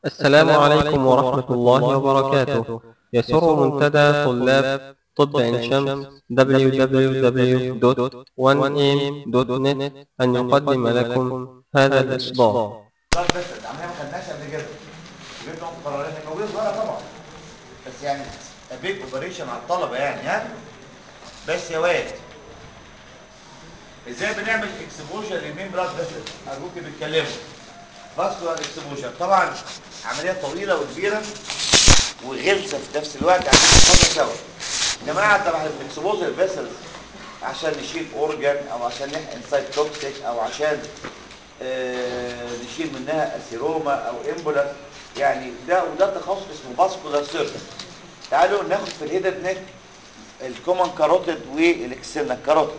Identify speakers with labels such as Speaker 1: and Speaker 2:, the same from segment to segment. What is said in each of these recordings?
Speaker 1: السلام عليكم ورحمة الله وبركاته يسر منتدى طلاب طب عين شمس www.1am.net أن يقدم لكم هذا الإصدار
Speaker 2: طيب بس العمليه ما خدناش قبل كده جبنا مقررين هي موجوده صغيره طبعا بس يعني بيج اوبريشن على الطلبه يعني ها بس يا واد ازاي بنعمل اكسبوجر للمين بلاد فيسل ارجوكي بتكلموا فاسكولار اكسبوجر طبعا عمليه طويله وكبيره وغلسه في نفس الوقت عشان نحطها سوا يا جماعه طبعا الاكسبوجر فيسلز عشان نشيل اورجان او عشان نحقن سايت توكسيك او عشان آه، نشيل منها اسيروما او امبولاس يعني ده وده تخصص اسمه فاسكولار سيرجن تعالوا ناخد في الهيدر نيك الكومن كاروتيد والاكسترنال كاروتيد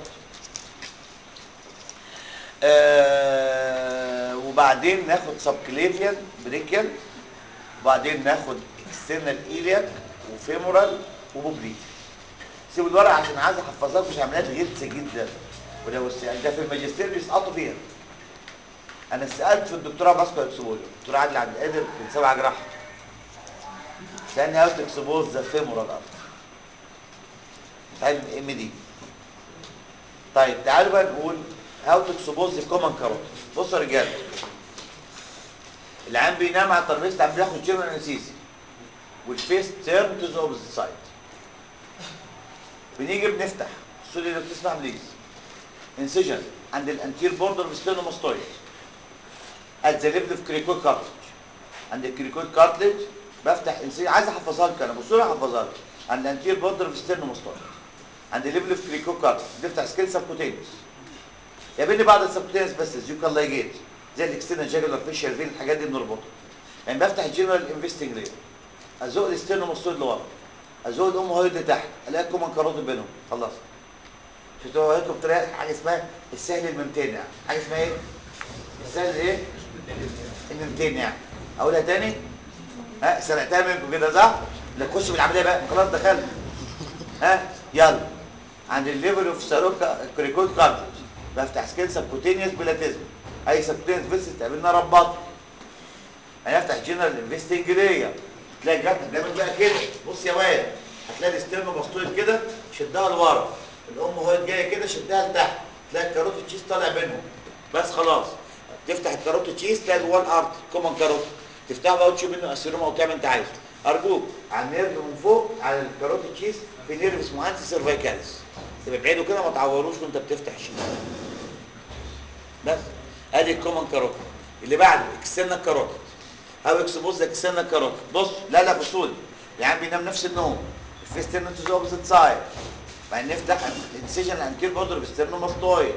Speaker 2: آه وبعدين ناخد سبكليفيان بريكيال وبعدين ناخد اكسترنال ايلياك وفيمورال وبوبليك سيبوا الورقه عشان عايز احفظها لكم مش عمليات غلسه جدا ولو الس- ده في الماجستير بيسقطوا فيها انا سالت في الدكتوراه باسكو اكسبوجر الدكتور عادل عبد القادر من سبعه جراحه سالني هاو تكسبوز ذا فيمورال ارت علم ام دي طيب تعالوا بقى نقول هاو تكسبوز ذا كومن كاروت بصوا يا رجاله العام بينام على الترابيزه عم بياخد جيرمان انسيسي والفيس تيرن تو ذا اوبوزيت سايد بنيجي بنفتح السوري اللي بتسمع بليز انسجن عند الانتير بوردر اوف ستيرنوماستويد at the level of cricoid cartilage عند الكريكويد كارتلج بفتح انسجن عايز احفظها لك انا بصوا لي احفظها لك عند الانتير بوردر اوف ستيرنوماستويد عند الليفل اوف كريكويد كارتلج بنفتح سكيل سبكوتينيوس يقابلني بعض السبكوتينيوس بس يوكال لايجيت زي الاكسترنال جاجولار فيشر فين الحاجات دي بنربطها يعني بفتح الجنرال انفستنج لير ازوق الاستيرنوماستويد لورا ازوق الام هويد لتحت الاقي كومن كاروتيد بينهم خلاص شفتوا هوريكم بطريقه حاجه اسمها السهل الممتنع حاجه اسمها ايه السهل ايه الممتنع يعني اقولها تاني ها سرقتها منكم كده صح لا تخش بالعمليه بقى خلاص دخلت ها يلا عند الليفل اوف ساروكا كريكوت كارتج بفتح سكيل سبكوتينيوس بلاتيزم اي سبكوتينيوس فيسس تقابلنا رباط هنفتح جنرال انفستنج ليا تلاقي جات هتعمل بقى كده بص يا واد هتلاقي الاسترنو مفتوح كده شدها لورا الام وهي جايه كده شدها لتحت تلاقي الكاروت تشيز طالع بينهم بس خلاص تفتح الكاروت تشيز تلاقي جواه الارض كومن كاروت تفتحه بقى وتشوف منه اسيروما وتعمل انت عايزه ارجوك على النيرف من فوق على الكاروت تشيز في نيرف اسمه انتي سيرفيكاليس تبقى بعيده كده ما تعوروش وانت بتفتح الشمال بس ادي الكومن كاروت اللي بعده اكسترنال كاروت هاو اكسبوز اكسترنال كاروت بص لا لا بصوا لي العيان بينام نفس النوم الفيسترنال اوبوزيت سايد بعدين نفتح انسيجن الانتير بوردر بالسترنوماستويد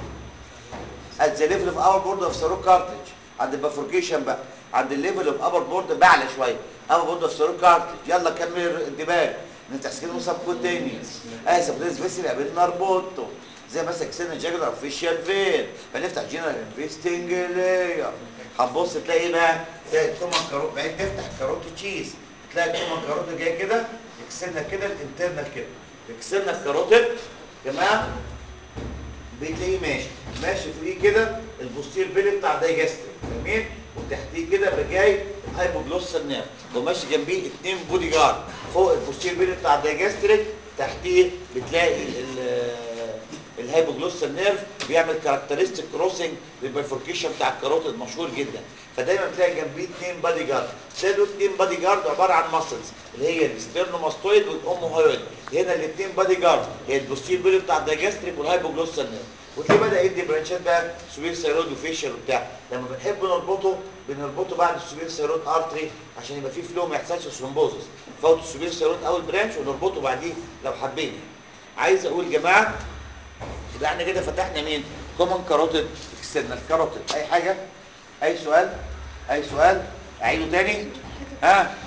Speaker 2: at the level of our border of cerebral cartilage عند البافوركيشن بقى عند الليفل اوف ابر بورد بعلى شويه ابر بورد اوف cerebral cartilage يلا كمل انتباه نفتح سكين سبكوتينيوس اهي سبكوتينيوس بس اللي قابلنا نربطه زي مثلا كسينا جاجلر اوفيشال فين فنفتح جنرال انفستنج لاير هتبص تلاقي ايه بقى تلاقي الكومن كاروت بعدين تفتح الكاروت تشيز تلاقي الكومن كاروت جاي كده اكسلنا كده الانترنال كده اكسلنا الكاروتيد يا جماعه بتلاقيه ماشي ماشي فوقيه كده البوستير بيلي بتاع الدايجستريك جميل وتحتيه كده بجاي الهايبوجلوسال نيرف وماشي جنبيه اتنين بودي جارد فوق البوستير بيلي بتاع الدايجستريك تحتيه بتلاقي ال- الهايبوجلوسال نيرف بيعمل كاركترستيك كروسنج للبرفوركيشن بتاع الكاروتيد مشهور جدا فدايما بتلاقي جنبيه اتنين بادي جارد تلاقي دول اتنين بادي جارد عباره عن ماسلز اللي هي الستيرنوماستويد والاوموهويد هنا الاتنين بادي جارد هي البوستير بيلي بتاع الدايجستريك والهايبوجلوسال نيرف وتلاقيه بدا يدي برانشات بقى سوبير سيرود وفيشر وبتاع لما بنحب نربطه بنربطه بعد السوبير سيرود ارتري عشان يبقى فيه فلو ما يحصلش ثرومبوزس فوت السوبير سيرود اول برانش ونربطه بعديه لو حبينا عايز اقول يا جماعه يبقى احنا كده فتحنا مين كومن كاروتيد اكسترنال كاروتيد اي حاجه اي سؤال اي سؤال اعيده تاني ها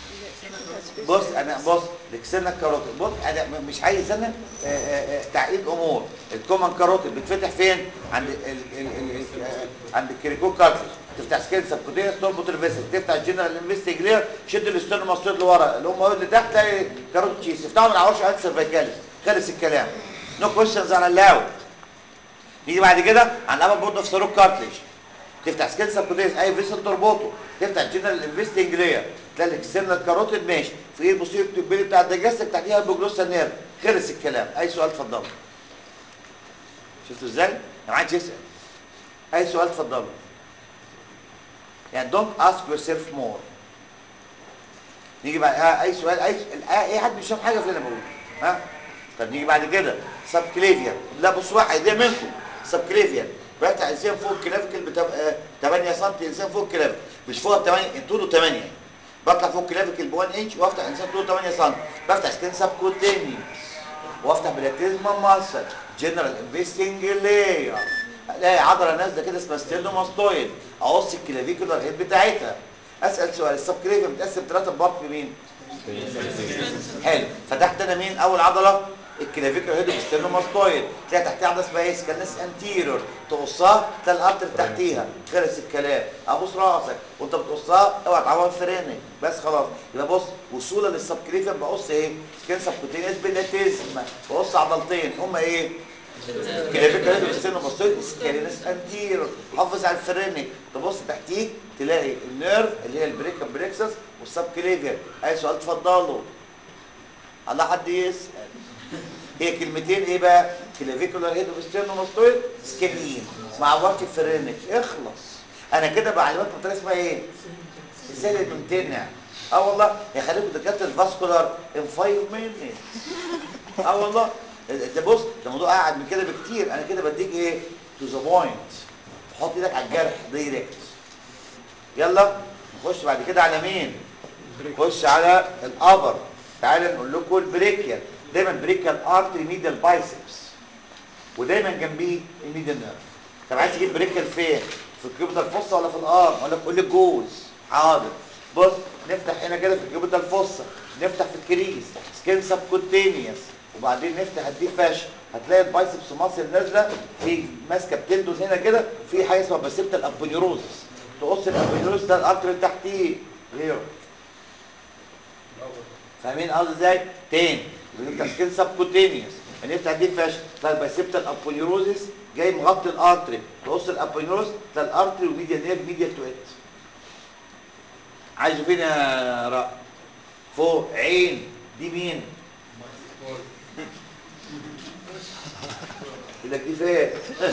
Speaker 2: بص انا بص الاكسترنال كاروتيد بص انا م- مش عايز انا آه، آه، آه، تعقيد امور الكومن كاروتيد بتفتح فين عند ال ال ال ال آه، عند الكريكو كارتلج تفتح سكين سبكوتينس تربط الفيسل تفتح الجنرال انفستيجلير شد الاسترنوماستويد لورا اللي هم اللي تحت تلاقي كاروتيد تشيس افتحوا من عورش عند سيرفيكاليس خلص الكلام نو كويشنز على اللاود نيجي بعد كده على الابر بورد اوف سيروك كارتلج تفتح سكين سبكوتينيوس اي فيسل تربطه تفتح جنرال انفستنج لير تلاقي الاكسترنال كاروتيد ماشي في ايه البوستيريور تيوبيلي بتاع الدجاستك تحتيها البوجلوسا نيرف خلص الكلام اي سؤال اتفضلوا شفتوا ازاي؟ ما عادش يسال اي سؤال اتفضلوا يعني don't ask yourself more نيجي بعد آه اي سؤال اي آه اي حد مش فاهم حاجه في اللي انا بقوله ها طب نيجي بعد كده سب كليفيا لا بص واحد ده منكم سب كليفيا بفتح انسان فوق الكلافيكل بتبقى 8 سم انسان فوق الكلافيكل مش فوق 8 طوله 8 بطلع فوق الكلافيكل ب 1 انش وافتح انسان طوله 8 سم بفتح سكين سب كوتينيوس وافتح بلاتيزما ماسل جنرال انفستنج لاير الاقي عضله نازله كده اسمها ستيرنوماستويد اقص الكلافيكولار هيد بتاعتها اسال سؤال السب كليفيا متقسم ثلاثه بارت مين حلو فتحت انا مين اول عضله الكلافيكولار هيد ستيرنوماستويد تلاقي تحتها عضله اسمها ايه سكانس انتيرور تقصها تلاقي الارتر تحتيها خلص الكلام ابوس راسك وانت بتقصها اوعى تعور فرينك بس خلاص يبقى بص وصولا للسب كليفيا بقص ايه سكين سبكوتينيس بلاتيزما بقص عضلتين هما ايه كلافيكا لازم السن بصيت سكالينس انتيرور حافظ على الفرينك تبص تحتيك تلاقي النيرف اللي هي البريكا بريكسس والسب كليفيا اي سؤال اتفضلوا الله حد يسال هي كلمتين ايه بقى كلافيكولار هيد وستيرنوماستويد سكالين مع ورك الفرينك اخلص انا كده بعلمك بطريقه اسمها ايه ازاي الممتنع اه والله يخليكم دكاتره الفاسكولار ان 5 minutes اه والله ده بص ده موضوع قاعد من كده بكتير انا كده بديك ايه تو ذا بوينت تحط ايدك على الجرح دايركت يلا نخش بعد كده على مين نخش على الابر تعالى نقول لكم البريكيال دايما بريكيال ارتري ميديال بايسبس ودايما جنبيه الميديال نيرف طب عايز تجيب بريكيال فين في الكبده الفصه ولا في الارم ولا في كل الجوز حاضر بص نفتح هنا كده في الكبده الفصه نفتح في الكريس سكين سبكوتينيوس وبعدين نفتح الديب فاش هتلاقي البايسبس ماسل نازله في ماسكه بتندوز هنا كده في حاجه اسمها باسيبتا الابونيوروزس تقص الابونيوروز ده الارتر اللي تحتيه غيره فاهمين قصدي ازاي تاني بنفتح سكين سبكوتينيوس هنفتح الديب فاش تلاقي الباسيبتا الابونيوروزس جاي مغطي الارتري تقص الابونيوروز تلاقي الارتري وميديا نيرف ميديا تو ات عايزه فين يا راء فوق عين دي مين يقول لك دي فين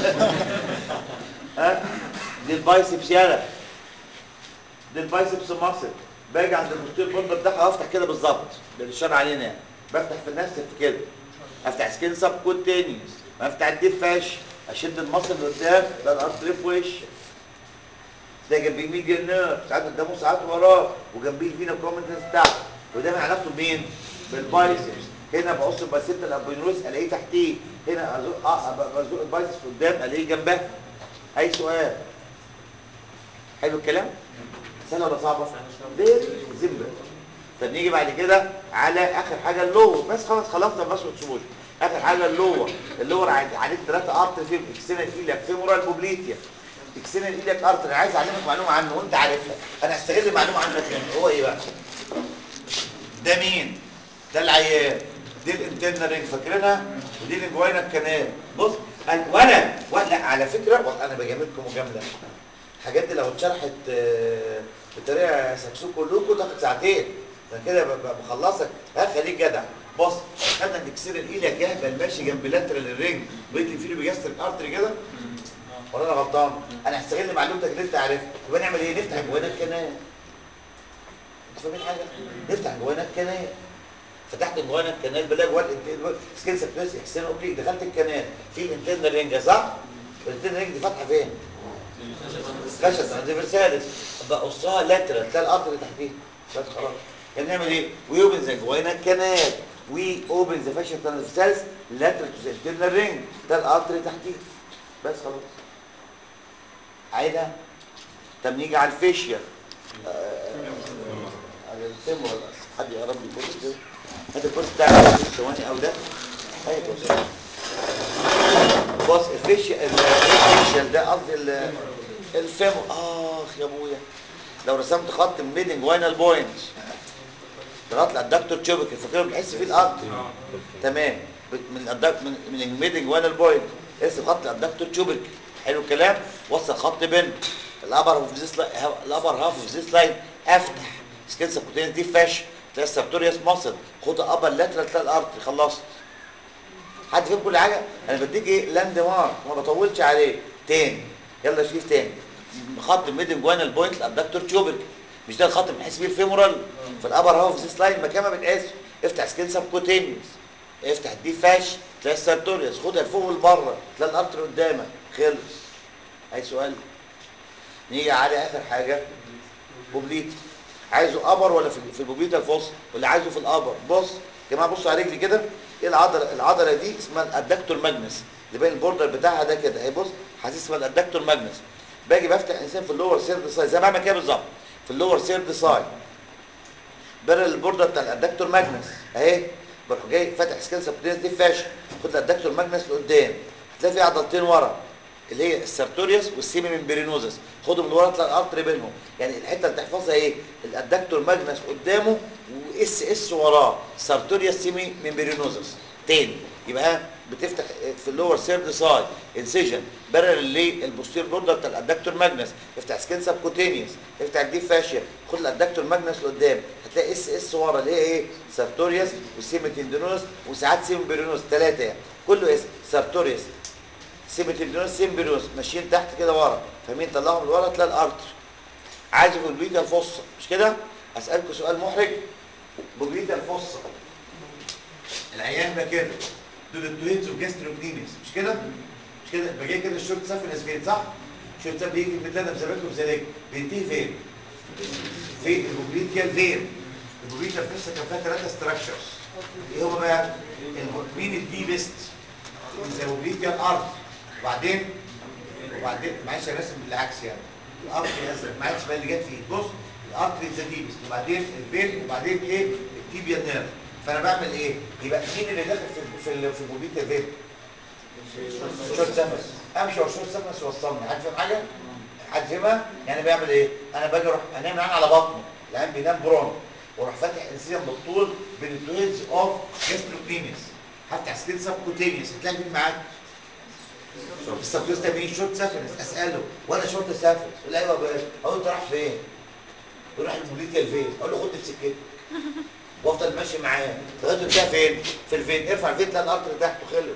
Speaker 2: ها دي البايسبس يالا دي البايسبس ماسل باجي عند البوستير بوردر بتاعها وافتح كده بالظبط ده الاشاره علينا يعني بفتح في النفس في كده افتح سكين سب كونتينيوس افتح الديب فاش اشد المصل لقدام ده الارض في وش ده جنبيه ميديال نيرف ساعات قدامه ساعات وراه وجنبيه الفينا كومنتس بتاعته وده من علاقته بمين؟ بالبايسبس هنا بقص الباسيتا الابينوس الاقيه تحتيه هنا ازق اه بزق البايسبس قدام الاقيه جنبها اي سؤال حلو الكلام سهله ولا صعبه فيري سيمبل طب نيجي بعد كده على اخر حاجه اللور بس خلاص خلصنا بس ما تسيبوش اخر حاجه اللور اللور عليك ثلاثه ارتر فيهم اكسينال ايلياك فيمورال بوبليتيا اكسينال ايلياك ارتر انا عايز اعلمك معلومه عنه وانت عارفها انا هستغل معلومه عنك يعني هو ايه بقى ده مين ده العيان دي الانترنال رينج فاكرينها ودي الانجوينا الكنال بص أنا وانا ولا على فكره والله انا بجاملكم مجامله الحاجات دي لو اتشرحت آه، بطريقه سكسوك كلكم تاخد ساعتين ده كده ببقى بخلصك ها خليك جدع بص خدنا الاكسير الايليا جهبل ماشي جنب لاترال الرينج بقيت لي فيه بيجستر ارتري كده ولا انا غلطان انا هستغل معلومتك اللي انت عارفها يبقى نعمل ايه نفتح جوانا الكنال انت فاهمين حاجه نفتح جوانا الكنال فتحت جوانا الكنال بلاقي جوه سكين سبليس اكسين اوكي دخلت الكنال في انترنال رينج صح الانترنال رينج دي فاتحه فين كشف ترانسفيرساليس بقصها لاترال تلاقي الارض اللي تحتيها بس خلاص يعني نعمل ايه وي اوبن ذا جوانا الكنال وي اوبن ذا فاشل ترانسفيرساليس لاترال تو ذا انترنال رينج تلاقي الارض اللي تحتيها بس خلاص عايدها طب نيجي على الفيشيال على الفيمورال حد يقرب لي الكرسي كده هات الكرسي بتاعك ثواني او ده اي كرسي بص الفيشيال الفيشيال ده قصدي ال- الفيمو اخ يا ابويا لو رسمت خط من ميدنج واينال بوينت لغايه الادكتور تشوبك فاكر بتحس فيه الارض تمام بت- من الادكت من من الميدنج واينال بوينت ارسم خط الادكتور تشوبك حلو الكلام وصل خط بين الابر اوف ذيس الابر هاف اوف ذيس لاين افتح سكين سبكوتينيوس دي فاش تلاقي السبتوريوس ماسل خد ابر لاترال تلاقي الارتري خلصت حد فيهم كل حاجه انا بديك ايه لاند مارك ما بطولش عليه تاني يلا شوف تاني خط الميدن جوانال بوينت الابدكتور تيوبرك مش ده الخط اللي بنحس بيه الفيمورال في الابر هاف ذيس لاين مكان ما بتقاس افتح سكين سبكوتينيوس افتح الدي فاش تلاقي السارتوريوس خدها لفوق ولبره تلاقي الارتري قدامك خلص اي سؤال نيجي على اخر حاجه بوبليت عايزه ابر ولا في في البوبليتا الفص ولا عايزه في الابر بص يا جماعه بصوا على رجلي كده ايه العضله العضله دي اسمها الادكتور ماجنس اللي باين البوردر بتاعها ده كده اهي بص حاسس اسمها الادكتور ماجنس باجي بفتح انسان في اللور سيرد سايد زي ما بعمل كده بالظبط في اللور سيرد سايد بره البوردر بتاع الادكتور ماجنس اهي بروح جاي فاتح سكين سبتينس دي فاشل خد الادكتور ماجنس لقدام هتلاقي في عضلتين ورا اللي هي السارتوريوس والسيمي ممبرينوزس خدهم من ورا تلاقي الارتري بينهم يعني الحته اللي تحفظها ايه الادكتور ماجنس قدامه واس اس وراه سارتوريوس سيمي ممبرينوزس تاني يبقى بتفتح في اللور سيرد سايد انسيجن بارل للبوستير بوردر بتاع الادكتور ماجنس افتح سكين سبكوتينيوس افتح الديب فاشيا خد الادكتور ماجنس لقدام هتلاقي اس اس ورا اللي هي ايه سارتوريوس وسيمي تندينوس وساعات سيمي ممبرينوس ثلاثه يعني كله اسم سارتوريوس سيمتريونس سيمبريونس ماشيين تحت كده ورا فاهمين طلعهم لورا تلاقي الارتر عايزه في البيتا الفصه مش كده اسالكم سؤال محرج بوبليتا الفصه العيان ده كده دول التوينز وجاستروكنيميس مش كده مش كده يبقى جاي كده الشورت سافنس فين صح الشورت ساف بيجي في الثلاثه بزباكه بزلاك بينتهي فين في البوبليتيال فين البوبليتا الفصه كان فيها ثلاثه ستراكشرز ايه هو بقى مين الديبست البوبليتيال ارت وبعدين وبعدين معلش انا راسم بالعكس يعني الارتري ازرق ما عادش بقى اللي جت فيه بص الارتري زاديبس وبعدين الفين وبعدين ايه التيبيا نيرف فانا بعمل ايه يبقى مين اللي داخل في في ال- في بوبيتا فين شورت سفنس امشي ورا شورت سفنس يوصلني حد فاهم حاجه حد فاهمها يعني بعمل ايه انا باجي اروح انام العين على بطنه العين بينام برون واروح فاتح انسيان بالطول بين التوينز اوف جاستروكنيميس هفتح سكين سبكوتينيوس هتلاقي مين معاك السبكوتينيوس ده مين شورت سفنس اساله وانا شورت سفنس يقول لي ايوه يا باشا اقول له انت رايح فين يروح البوليتيا فين اقول له خد في سكتك وافضل ماشي معاه لغايه ما انتهى فين في الفين ارفع الفين تلاقي الارتر تحته خلص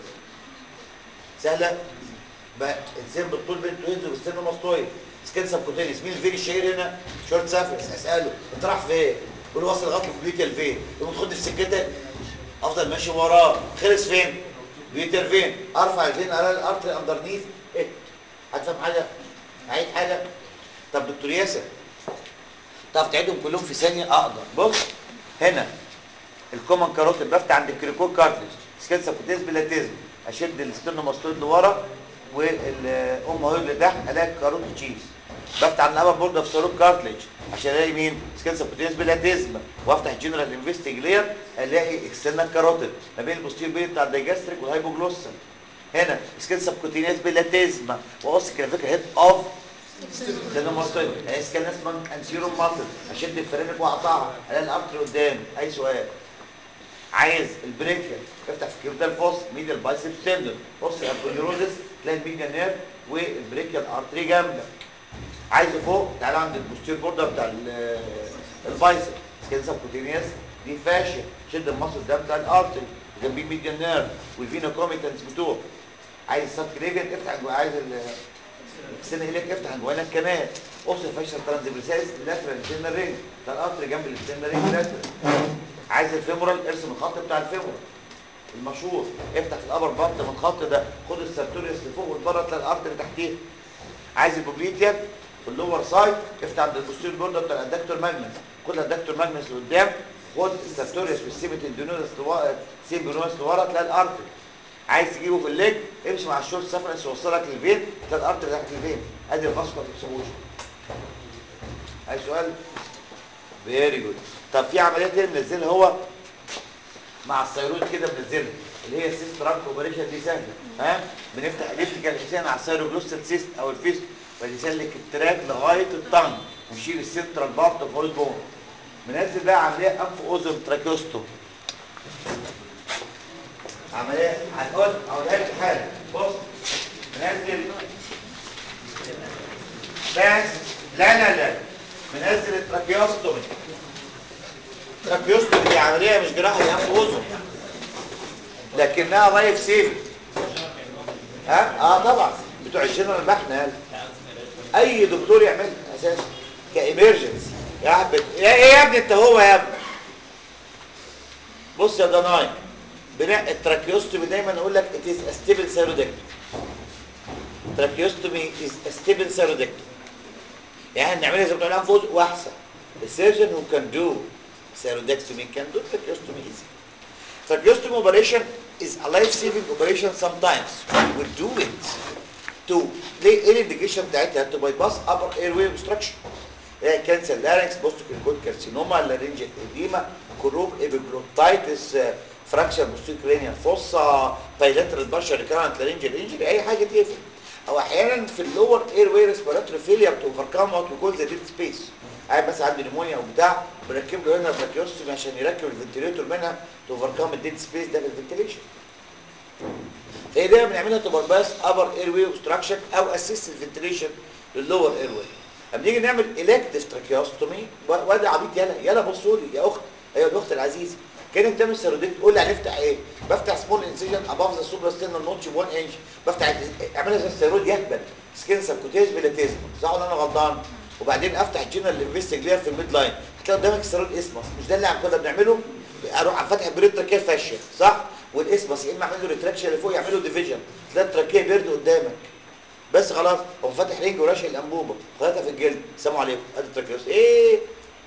Speaker 2: سهله بقى انسان بالطول بين توينز والسن مستوي سكين سبكوتينيوس مين الفين الشهير هنا شورت سافنس اساله انت رايح فين يقول له واصل لغايه البوليتيا الفين يقوم تاخد في سكتك افضل ماشي وراه خلص فين بيتر فين ارفع الفين الاقي الارتر اندرنيث ايه هتفهم حاجه عيد حاجه طب دكتور ياسر تعرف تعيدهم كلهم في ثانيه اقدر بص هنا الكومن كاروتيد بفتح عند الكريكول كارتلج سكين سبكوتيز بلاتيزم اشد الستيرنوماستويد لورا والام هويد لتحت الاقي كاروتيد تشيز بفتح عند الابر بورد اوف سيروك كارتلج عشان الاقي مين سكين سبكوتيز بلاتيزم وافتح جنرال انفستيجلير الاقي اكسترنال كاروتيد ما بين البوستير بين بتاع الدايجاستريك والهايبوجلوسال هنا سكين سبكوتينيز بلاتيزم واقص كده فكره هيد اوف لانه مصطلح يعني كان اسمه انسيروم ماسل اشد الفرينك واقطعها الاقي الارتر قدامي اي سؤال عايز البريكيال افتح في كيوتال فوس ميديال بايسبس تندون بص الابوليروزس تلاقي الميديا نير والبريكيال ارتري جنبك عايزه فوق تعالى عند البوستير بوردر بتاع ال- البايسب سكين سبكوتينيوس دي فاشل شد المصل ده بتاع الارتري وجنبيه ميديا نير والفينا كوميتنس بتوعه عايز السب كليفيان افتح جوا- عايز ال السنه إليك افتح جوانا كمان قص فاشل ترانزفيرساليس لاترال سينا رينج ده القطر جنب السينا رينج لاترال عايز الفيمورال ارسم الخط بتاع الفيمورال المشهور افتح الابر بارت من الخط ده خد السبتوريوس لفوق والبره تلاقي الارض اللي تحتيها عايز البوبليتيا في اللور سايد افتح عند البوستير بوردر بتاع الادكتور ماجنس خد الادكتور ماجنس لقدام خد السبتوريوس والسيمت اندونوس لورا سيمبرونوس لورا تلاقي الارض عايز تجيبه في الليج امشي مع الشورت سفرنس يوصلك للفين تلاقي الارض اللي تحت الفين ادي الفاسكولار اكسبوجر اي سؤال فيري جود طب في عمليه تانية منزلها هو مع السيرويد كده منزلها اللي هي السيست ترانك اوبريشن دي سهله ها بنفتح اليبتيكال حسين على السيروجلوستال سيست او الفيست ويسلك التراك لغايه الطنج ونشيل السنترال بارت اوف هول بون منزل بقى عمليه انف اوزن تراكيوستوم عمليه هنقول اقولها لك حاجه بص منزل بس لا لا لا بنزل التراكيوستومي التراكيوستومي دي عمليه مش جراحه دي انف واذن لكنها لايف سيف ها اه طبعا بتوع الجنرال بحنا قال اي دكتور يعملها اساسا كايمرجنسي يا حبيبي يا ايه يا ابني انت هو يا ابني بص يا دناي بناء التراكيوستومي دايما اقول لك it is a stable thyroidectomy tracheostomy is a stable thyroidectomy يعني نعملها زي ما بنقول انفوز واحسن the surgeon who can do thyroidectomy can do tracheostomy easy tracheostomy operation is a life-saving operation sometimes we do it to ليه ايه الانديكيشن بتاعتها to bypass upper airway obstruction هي كانسر لارنكس بوست كريكوت كارسينوما لارنجيت اديما كروب ايبيجلوتايتس فراكشر بوستيك كرينيال فوسا بايلاترال بارشا ريكارنت لارنجيال انجري اي حاجه تقفل او احيانا في اللور اير واي ريسبيراتوري فيلير تو اوفركم وات وي كول ذا ديد سبيس قاعد بس عنده نيمونيا او بتاع بنركب له هنا براكيوستومي عشان يركب الفنتليتور منها تو اوفركم الديد سبيس ده في الفنتليشن فهي دايما بنعملها تو بايباس ابر اير واي اوبستراكشن او اسيست الفنتليشن للور اير واي لما نيجي نعمل الكتيف تراكيوستومي واد عبيط يلا يلا بصوا لي يا اخت ايوه الاخت العزيزه كانت بتعمل سيروديك تقول لي هنفتح ايه بفتح سمول انسيجن اباف ذا سوبر ستينال نوتش ب 1 انش بفتح اعملها زي السيرود يهبل سكين سبكوتيز بلاتيزم صح ولا انا غلطان وبعدين افتح الجنرال انفستيجلير في الميد لاين هتلاقي قدامك السيرود اسمس مش ده اللي عم كنا بنعمله اروح فاتح البريد تراكيه فاشيه صح والاسمس يا اما اعمل له ريتراكشن اللي فوق يعمل له ديفيجن تلاقي التراكيه بيرد قدامك بس خلاص هو فاتح رينج وراشق الانبوبه خلطها في الجلد سلام عليكم ادي التراكيوس ايه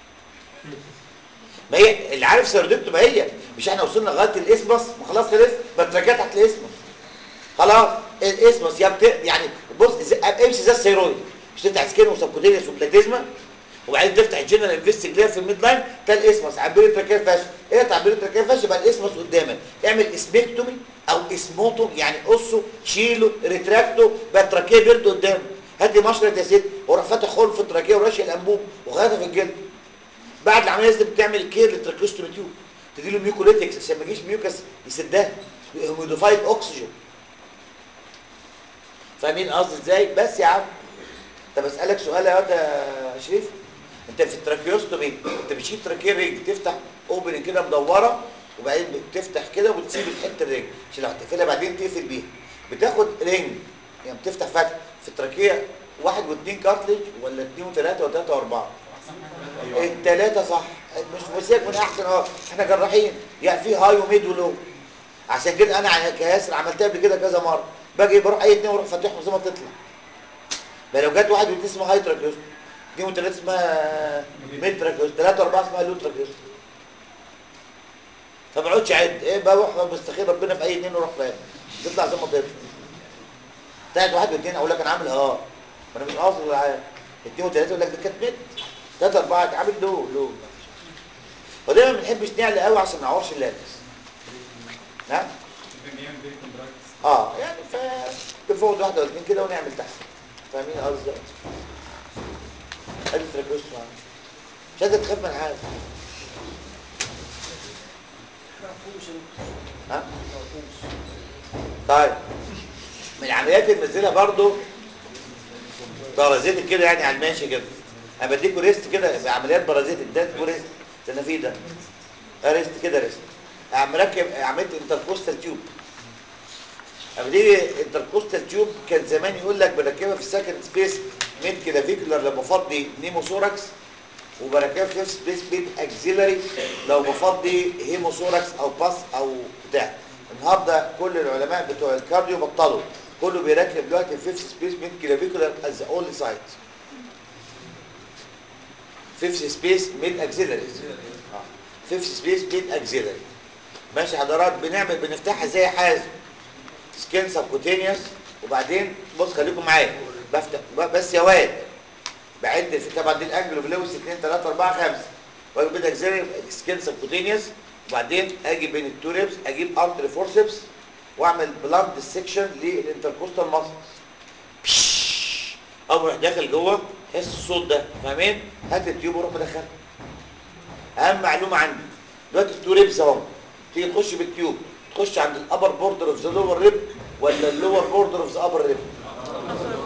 Speaker 2: ما هي اللي عارف سيرودكتو ما هي مش احنا وصلنا لغايه الاسمس ما خلاص خلص ما التراكيه تحت الاسمس خلاص الاسمس يا بت... يعني بص امشي زي السيرويد مش تفتح سكين وسبكوتينيوس وبلاتيزما وبعدين تفتح الجنرال انفستيجلير في الميد لاين تلاقي الاسمس عبير التراكيه فاشل ايه تعبير التراكيه فاشل يبقى الاسمس قدامك اعمل اسمكتومي او اسموتوم يعني قصه شيله ريتراكته بقى التراكيه بيرد قدامك هات لي مشرط يا ست وروح فاتح خرم في التراكيه وراشق الانبوب وخيطها في الجلد بعد العمليه دي بتعمل كير للتراكيوستومي تيوب تدي له ميوكوليتكس عشان ما يجيش ميوكس يسدها هيوميديفايد اوكسجين فاهمين قصدي ازاي بس يا عم طب اسالك سؤال يا واد يا شريف انت في التراكيوستومي انت بتشيل تراكيه رجل تفتح اوبن كده مدوره وبعدين بتفتح كده وتسيب الحته الرجل عشان لو هتقفلها بعدين تقفل بيها بتاخد رينج يعني بتفتح فتح في التراكيه واحد واثنين كارتلج ولا اثنين وثلاثه وثلاثه واربعه الثلاثه صح مش مسيك من احسن اه احنا جراحين يعني في هاي وميد ولو عشان كده انا كياسر عملتها قبل كده كذا مره باجي بروح اي اثنين واروح فاتحهم زي ما تطلع بقى لو جت واحد واثنين اسمها هاي تراكيوست اثنين وثلاثه اسمها ميد تراكيوست ثلاثه واربعه اسمها لو تراكيوست فما بقعدش اعد ايه بروح بستخير ربنا في اي اثنين واروح فاهم تطلع زي ما تطلع بتاعت واحد واثنين اقول لك انا عامل اه ما انا مش قاصد ولا حاجه اثنين وثلاثه يقول لك ده كانت ميد ثلاثه اربعه عامل لو لو ودايما ما بنحبش نعلى قوي عشان ما نعورش اللابس نعم اه يعني ف بنفوض واحده ولا اثنين كده ونعمل تحت فاهمين قصدي ادي تراكوست معانا مش قادر تخاف من حاجه ها طيب من العمليات اللي بنزلها برضو بارازيتك كده يعني على الماشي كده انا بديكوا ريست كده بعمليات بارازيتك ده اسمه ريست اللي انا فيه ده ريست كده ريست مركب عملت انتركوستال تيوب اما دي انتركوستال تيوب كان زمان يقول لك بركبها في السكند سبيس ميد كلافيكولار لما بفضي نيموثوركس وبركبها في نفس سبيس ميد اكزيلاري لو بفضي هيموثوركس او باس او بتاع النهارده كل العلماء بتوع الكارديو بطلوا كله بيركب دلوقتي فيفث سبيس ميد كلافيكولار از اول سايد فيفث سبيس ميد اكزيلاري فيفث سبيس ميد اكزيلاري ماشي حضرات بنعمل بنفتحها زي حازم سكين سبكوتينيوس وبعدين بص خليكم معايا بفتح بس يا واد بعد في طبعا دي الانجل فلوس 2 3 4 5 واجي بدك زي سكين سبكوتينيوس وبعدين اجي بين التوريبس اجيب ارتري فورسبس واعمل بلاند سيكشن للانتركوستال ماسل اول ما داخل جوه حس الصوت ده فاهمين هات التيوب وروح مدخلها اهم معلومه عندي دلوقتي التوريبس اهو تيجي تخش بالتيوب تخش عند الابر بوردر اوف ذا لور ريب ولا اللور بوردر اوف ذا ابر ريب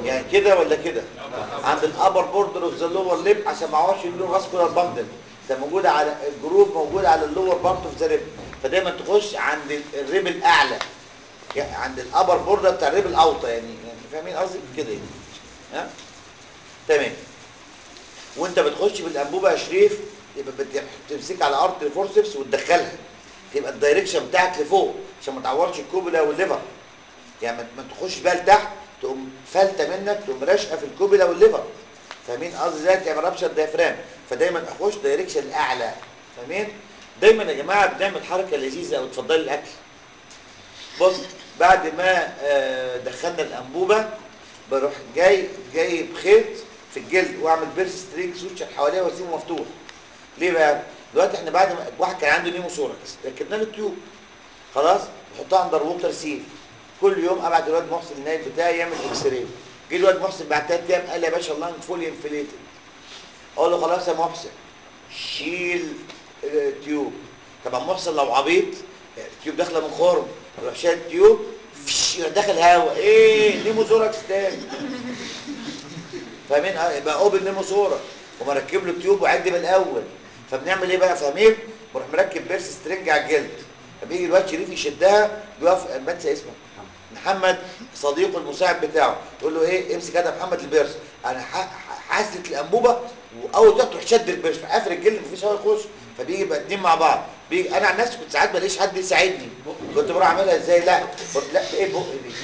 Speaker 2: يعني كده ولا كده عند الابر بوردر اوف ذا لور ليب عشان ما اعرفش اللور فاسكولار باندل ده موجود على الجروب موجود على اللور بارت اوف ذا ريب فدايما تخش عند الريب الاعلى يعني عند الابر بوردر بتاع الريب الاوطى يعني يعني فاهمين قصدي كده يعني ها تمام وانت بتخش بالانبوبه يا شريف يبقى بت- بتمسك على ارض الفورسبس وتدخلها تبقى الدايركشن بتاعك لفوق عشان ما تعورش الكوبلا والليفر يعني ما- ما تخش بقى لتحت تقوم فلته منك تقوم راشقه في الكوبلا والليفر فاهمين قصدي ازاي تعمل رابشر ديافرام فدايما اخش دايركشن الاعلى فاهمين دايما يا جماعه بنعمل حركه لذيذه او تفضلي الاكل بص بعد ما آه، دخلنا الانبوبه بروح جاي جايب خيط في الجلد واعمل بيرس سترينج سوتشر حواليه واسيبه مفتوح ليه بقى دلوقتي احنا بعد ما واحد كان عنده نيموثوركس ركبنا له تيوب خلاص نحطها اندر ووتر سيل كل يوم ابعت الواد محسن النايب بتاعي يعمل اكس راي جه الواد محسن بعد ثلاث ايام قال لي يا باشا اللانج فولي انفليتد اقول له خلاص يا محسن شيل التيوب طبعا محسن لو عبيط التيوب داخله من خرم يروح شايل التيوب فش، يروح داخل هوا ايه نيموثوركس تاني فاهمين اه يبقى اوبن نيموثوركس ومركب له التيوب وعد من الاول فبنعمل ايه بقى فاهمين بروح مركب بيرس سترنج على الجلد فبيجي الواد شريف يشدها بيقف ما انسى اسمه محمد صديقه المساعد بتاعه يقول له ايه امسك هذا محمد البيرس انا ح- حاسه الانبوبه واول ما تروح شد البيرس قافل الجلد مفيش هوا يخش فبيجي يبقى اتنين مع بعض بيجي انا عن نفسي كنت ساعات بلاقيش حد يساعدني كنت بروح اعملها ازاي لا بر- لا ايه بق دي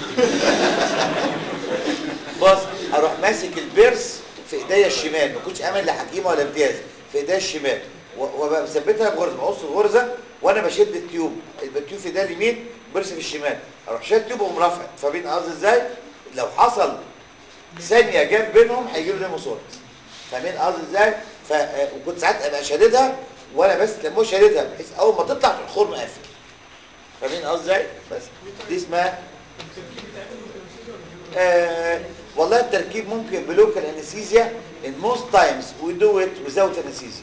Speaker 2: بص اروح ماسك البيرس في ايديا الشمال ما كنتش امل لحكيمه ولا امتياز في ايديا الشمال و- وابقى مثبتها بغرزه بقص الغرزه وانا بشد التيوب يبقى التيوب في ايديا اليمين بيرس في الشمال اروح شاد التيوب واقوم رافع فاهمين قصدي ازاي لو حصل ثانيه جاب بينهم هيجي له نيموثوركس فاهمين قصدي ازاي ف... آه، وكنت ساعات ابقى شاددها وانا بس لما شاددها بحيث اول ما تطلع تروح الخرم قافل فاهمين قصدي ازاي بس دي اسمها آه والله التركيب ممكن بلوكال انستيزيا in most times we do it without anesthesia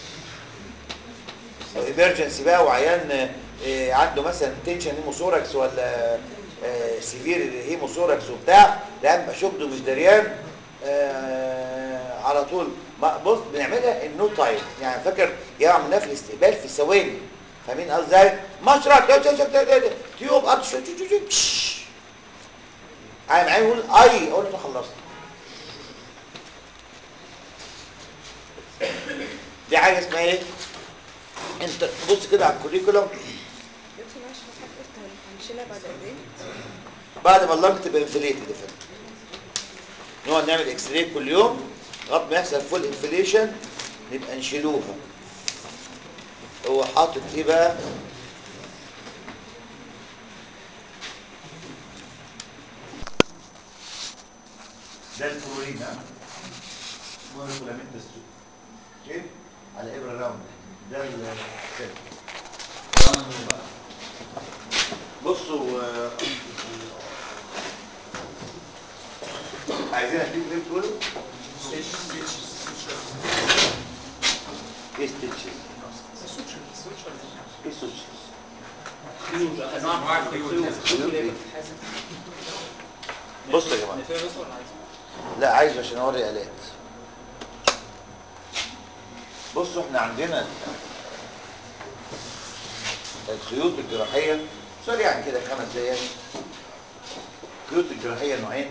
Speaker 2: لو emergency بقى وعيان آه، عنده مثلا تنشن هيموثوركس ولا سيفير هيموثوركس وبتاع لا يبقى شبده مش دريان آه، على طول ما- بص بنعملها النو تايم يعني فاكر يا عملناها في الاستقبال في ثواني فاهمين قصدي ازاي؟ مشرط تيوب اب شو شو شو شو كش. انا معايا يقول اي اقول له أنا خلصت دي حاجه اسمها ايه انت بص كده على الكوريكولوم
Speaker 3: دكتور معلش بس حضرتك هنشيلها بعد قد ايه؟
Speaker 2: بعد ما اللنج تبقى انفليتد يا فندم نقعد نعمل اكس راي كل يوم لغايه ما يحصل فول انفليشن نبقى نشيلوها هو حاطط ايه بقى ده الكلورين ها مونوكولامين دستور اوكي على ابره راوند ده السيل بصوا آه، عايزين اديك ليه كله ايه ستيتشز ايه ستيتشز بصوا يا جماعه لا عايز عشان اوري الات بصوا احنا عندنا ال- الخيوط الجراحيه سؤال يعني كده خمس دقايق الخيوط الجراحيه نوعين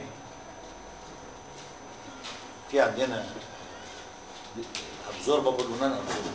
Speaker 2: في عندنا ابزوربابل ونان ابزوربابل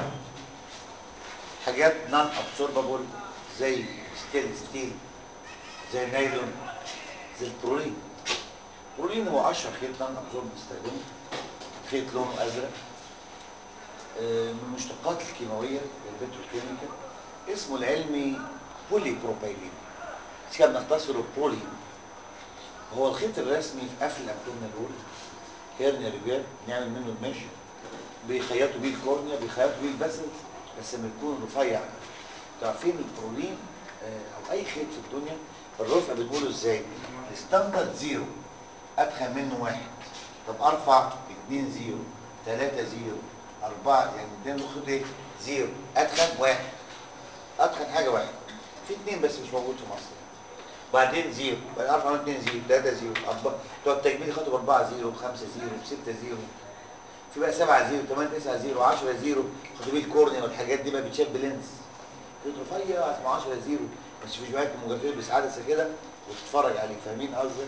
Speaker 2: حاجات نان ابزوربابل زي ستيل ستيل زي النايلون زي البرولين البرولين هو اشهر خيط نان ابزورب بنستخدمه خيط لونه ازرق آه، من المشتقات الكيماويه البتروكيميكال اسمه العلمي بولي بروبيلين كان بنختصره بولي هو الخيط الرسمي في قفل الابدومينال وول هيرنيا ريبير نعمل منه المش بيخيطوا بيه الكورنيا بيخيطوا بيه البسل بس لما يكون رفيع تعرفين البرولين آه، او اي خيط في الدنيا الرفع بنقوله ازاي ستاندرد زيرو اتخن منه واحد طب ارفع اتنين زيرو تلاتة زيرو اربعة يعني اتنين خد ايه زيرو اتخن واحد اتخن حاجة واحد في اتنين بس مش موجود في مصر بعدين زيرو بعدين 4 2 زيرو 3 زيرو أربعة بتوع التجميل خدوا 4 زيرو 5 زيرو 6 زيرو في بقى 7 زيرو 8 9 زيرو 10 زيرو خدوا بيه الكورنيا والحاجات دي بقى بتشاف بلينس خيط رفيع اسمه 10 زيرو بس في شويه مجرد بس عدسه كده وتتفرج عليه فاهمين قصدي؟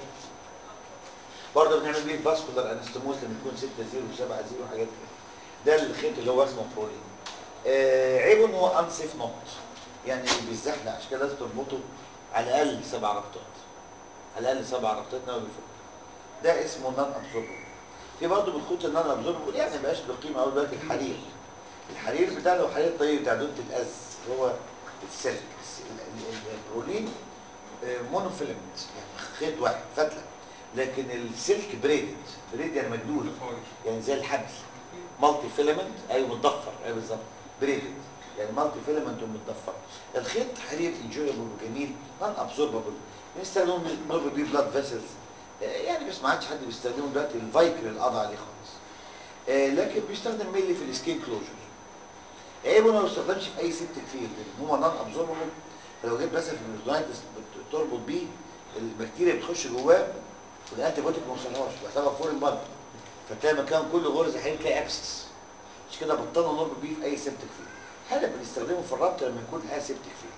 Speaker 2: برضه بنعمل بيه الفاسكولار انستموز لما يكون 6 زيرو 7 زيرو حاجات كده ده الخيط اللي هو اسمه برولين آه عيبه ان هو انسيف نوت يعني بيزحلق عشان كده لازم تربطه على الاقل سبع ربطات على الاقل سبع ربطات نوع بيفك ده اسمه نون ابزوربل في برضه من خطوط النون ابزوربل يعني ما بقاش له قيمه قوي دلوقتي الحرير الحرير بتاع له حرير طيب بتاع دودة الاز اللي هو السلك الس- ال- ال- البرولين مونوفيلمنت يعني خيط واحد فتله لكن السلك بريدد بريد يعني مجدول يعني زي الحبل مالتي فيلمنت ايوه متضفر ايوه بالظبط بريدد يعني مالتي فيلمنت ومتضفر الخيط حرير انجويبل وجميل نون ابزوربل بنستخدمه نورب بيه بلاد فيسلز يعني بس ما عادش حد بيستخدمه دلوقتي الفايكر القضى عليه خالص آه، لكن بيستخدم ميلي في السكين كلوجر عيبه ما بيستخدمش في اي سيبتك فيلد لان هو نون ابزوربل فلو جيت مثلا في البريتونايتس تربط بيه البكتيريا بتخش جواه والانتي بيوتيك ما وصلهاش بيعتبر فورين بادي فتلاقي المكان كله غرز حقيقي تلاقي ابسس مش كده بطلنا نربط بيه في اي سيبتك فيلد حاجه بنستخدمه في الربط لما يكون لها سيبتك فيلد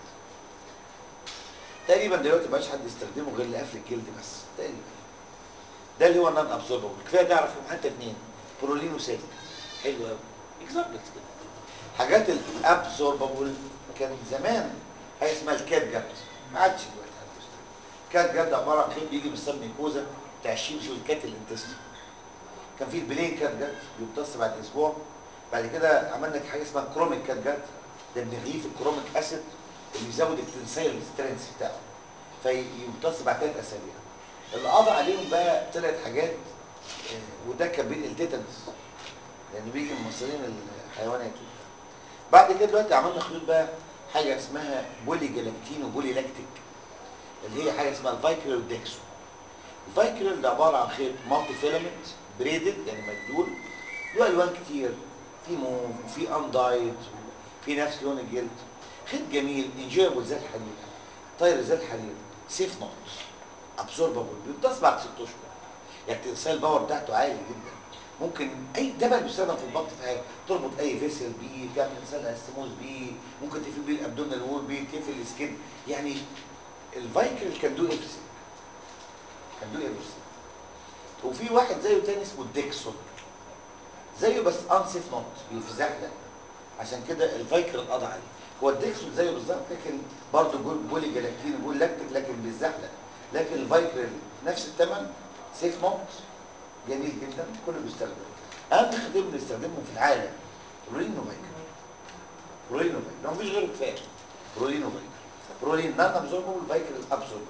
Speaker 2: تقريبا دلوقتي مبقاش حد يستخدمه غير لقفل الجلد بس تقريبا ده اللي هو النون ابزوربل كفايه تعرفهم حتى اثنين برولين وسيلك حلو قوي اكزامبلز كده حاجات الابزوربابل كان زمان حاجه اسمها الكات جات ما عادش دلوقتي حد بيستخدمها. كات جات ده عباره عن خيط بيجي بالسم ميكوزا بتاع الشيبس والكات الانتستين كان في البلين كات جات بيمتص بعد اسبوع بعد كده عملنا حاجه اسمها كروميك كات جات ده بنغليه في الكروميك اسيد اللي بيزود التنسيل سترينث بتاعه فيمتص بعد ثلاث اسابيع اللي قضى عليهم بقى ثلاث حاجات آه، وده كان بين التيتانس لان بيجي من مصارين الحيوانات بعد كده دلوقتي عملنا خيوط بقى حاجه اسمها بولي جلاكتين وبولي لاكتيك اللي هي حاجه اسمها الفايكريل والديكسو الفايكريل ده عباره عن خيط مالتي فيلامنت بريدد يعني مجدول له الوان كتير في موف وفي اندايت في نفس لون الجلد خيط جميل انجويبل زي الحرير طاير زي الحرير سيف نوت ابسوربابل بيمتص بعد ست اشهر يعني التنسيل باور بتاعته عالي جدا ممكن اي دبل بيستخدم في البط في حاجه تربط اي فيسل بيه تعمل انسان استموز بيه ممكن تقفل بيه الابدومينال وول بيه تقفل السكين يعني الفايكل كان دو ايفريثينج كان دو ايفريثينج وفي واحد زيه تاني اسمه الديكسون زيه بس انسيف نوت بيفزحلق عشان كده الفايكر انقضى عليه هو الديكسون زيه بالظبط لكن برضه جول بولي جلاكتين وبول لاكتيك لكن بيزحلق لكن الفايكر نفس الثمن سيف نوت جميل جدا كله بيستخدمه اهم خدمه بنستخدمهم في العالم رولين وفايكر رولين وفايكر لو مفيش غيره كفايه رولين وفايكر رولين نان ابزوربل فايكر ابزوربل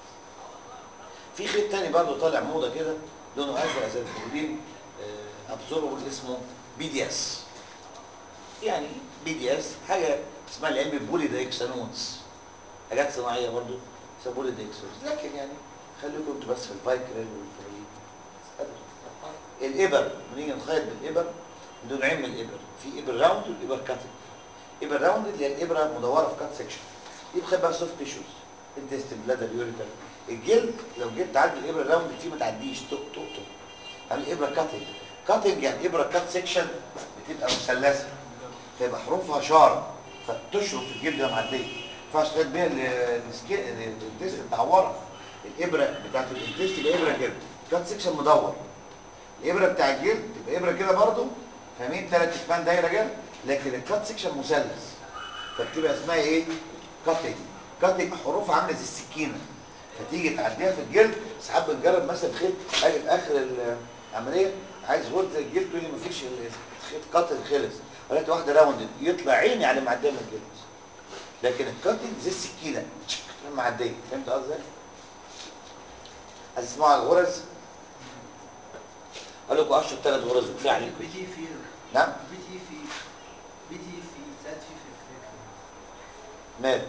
Speaker 2: في خيط تاني برضه طالع موضه كده لونه ازرق زي البرولين ابزوربل اسمه بي دي اس يعني بي دي اس حاجه اسمها العلم بولي دايكسانونز حاجات صناعيه برضه اسمها بولي دايكسانونز لكن يعني خليكم انتوا بس في الفايكر والبرولين الابر بنيجي نخيط بالابر عنده نوعين من الابر في ابر راوند والابر كاتنج ابر راوند اللي هي الابره مدوره في كات سكشن دي بتخيط بقى سوفت تيشوز انتستين بلادر يوريتر الجلد لو جيت تعدي الابره الراوند فيه ما تعديش تق تق تق عامل ابره كاتنج كاتنج يعني ابره كات سكشن بتبقى مثلثه فيبقى حروفها شارة فتشرب في الجلد وهي معديه ما ينفعش تخيط بيها السكين الانتستين متعوره الابره بتاعت الانتستين تبقى ابره كده كات سكشن مدور الابره بتاع الجلد تبقى ابره كده برضو فاهمين ثلاث اسبان دايره كده لكن الكات سكشن مثلث فبتبقى اسمها ايه كاتنج كاتنج حروفها عامله زي السكينه فتيجي تعديها في الجلد ساعات بنجرب مثلا خيط اجي في اخر العمليه عايز غرزه الجلد تقول لي مفيش الخيط قاتل خلص قالت واحده راوند يطلع عيني على معديه من الجلد لكن الكاتنج زي السكينه معديه فهمت قصدي عايز تسمعوا على الغرز قال لكم اشهر ثلاث غرز كفايه عليكم
Speaker 4: بي تي في
Speaker 2: نعم
Speaker 4: بي تي في بي تي في ساعات في في افريقيا
Speaker 2: مال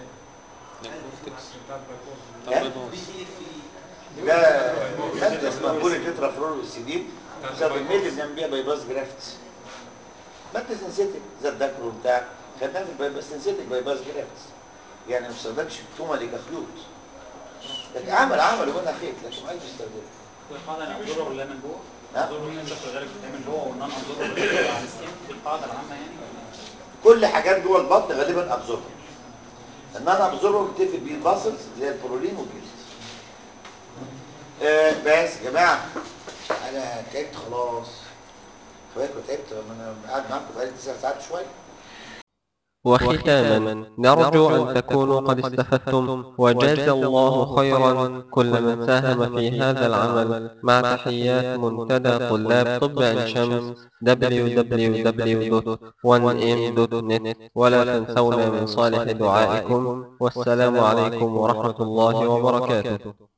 Speaker 4: بي تي في
Speaker 2: ده ماده اسمها بولي تترا فلور السيدين بسبب الميل بنعمل بيها بايباس جرافتس ماده سنسيتك زي الدكر وبتاع خدناها في البايباس سنسيتك بايباس جرافتس يعني ما بستخدمش التومه اللي كخيوط لكن عمل عملوا منها خيط لكن ما يستخدموا
Speaker 5: القاعده الابزوربر اللي هي من جوه
Speaker 2: نعم.
Speaker 5: الابزوربر اللي شكل ذلك بتتعمل جوه والنون ابزوربر اللي بتبقى على السكين دي القاعده العامه يعني
Speaker 2: كل حاجات جوه البطن غالبا ابزوربر انما ابزوربر بتقفل بيه الباسلز اللي هي البرولين والجلد آه بس يا جماعه انا تعبت خلاص فاكر تعبت لما انا قاعد معاكم بقالي تسع ساعات شويه
Speaker 1: وختاما نرجو أن تكونوا قد استفدتم وجاز الله خيرا كل من ساهم في هذا العمل مع تحيات منتدى طلاب طب عين شمس www.1m.net ولا تنسونا من صالح دعائكم والسلام عليكم ورحمة الله وبركاته